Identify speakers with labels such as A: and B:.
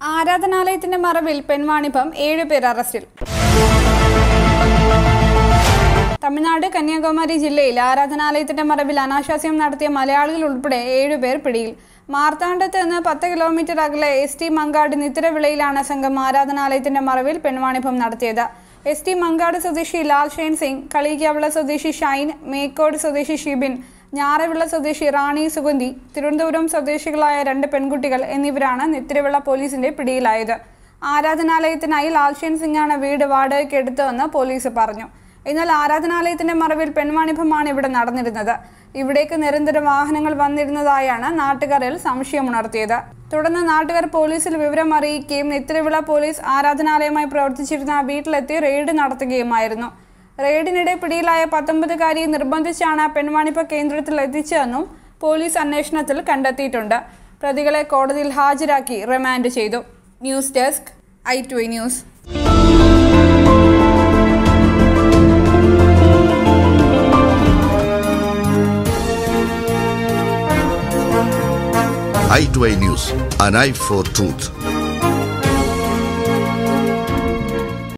A: ആരാധനാലയത്തിന്റെ മറവിൽ പെൺവാണിഭം ഏഴുപേർ അറസ്റ്റിൽ തമിഴ്നാട് കന്യാകുമാരി ജില്ലയിൽ ആരാധനാലയത്തിന്റെ മറവിൽ അനാശാസ്യം നടത്തിയ മലയാളികൾ ഉൾപ്പെടെ ഏഴുപേർ പിടിയിൽ മാർത്താണ്ഡത്ത് നിന്ന് പത്ത് കിലോമീറ്റർ അകലെ എസ് ടി മങ്കാട് നിത്തിരവിളയിലാണ് സംഘം ആരാധനാലയത്തിന്റെ മറവിൽ പെൺവാണിഭം നടത്തിയത് എസ് ടി മങ്കാട് സ്വദേശി ലാൽ ഷെയ്ൻ സിംഗ് കളിക്കാവിള സ്വദേശി ഷൈൻ മേക്കോട് സ്വദേശി ഷിബിൻ ഞാറവിള സ്വദേശി റാണി സുഗന്ധി തിരുവനന്തപുരം സ്വദേശികളായ രണ്ട് പെൺകുട്ടികൾ എന്നിവരാണ് നിത്തിരവിള പോലീസിന്റെ പിടിയിലായത് ആരാധനാലയത്തിനായി ലാൽഷേൻ സിംഗാണ് വീട് വാടകയ്ക്ക് എടുത്തതെന്ന് പോലീസ് പറഞ്ഞു എന്നാൽ ആരാധനാലയത്തിന്റെ മറവിൽ പെൺവാണിഭമാണ് ഇവിടെ നടന്നിരുന്നത് ഇവിടേക്ക് നിരന്തരം വാഹനങ്ങൾ വന്നിരുന്നതായാണ് നാട്ടുകാരിൽ സംശയമുണർത്തിയത് തുടർന്ന് നാട്ടുകാർ പോലീസിൽ വിവരം അറിയിക്കുകയും നെത്തിരവിള പോലീസ് ആരാധനാലയമായി പ്രവർത്തിച്ചിരുന്ന വീട്ടിലെത്തി റെയ്ഡ് നടത്തുകയുമായിരുന്നു റെയ്ഡിനിടെ പിടിയിലായ പത്തൊമ്പതുകാരിയെ നിർബന്ധിച്ചാണ് പെൺവാണിഭ കേന്ദ്രത്തിൽ എത്തിച്ചതെന്നും പോലീസ് അന്വേഷണത്തിൽ കണ്ടെത്തിയിട്ടുണ്ട് പ്രതികളെ കോടതിയിൽ ഹാജരാക്കി റിമാൻഡ് ചെയ്തു news desk I two news
B: i2i News, an eye for truth.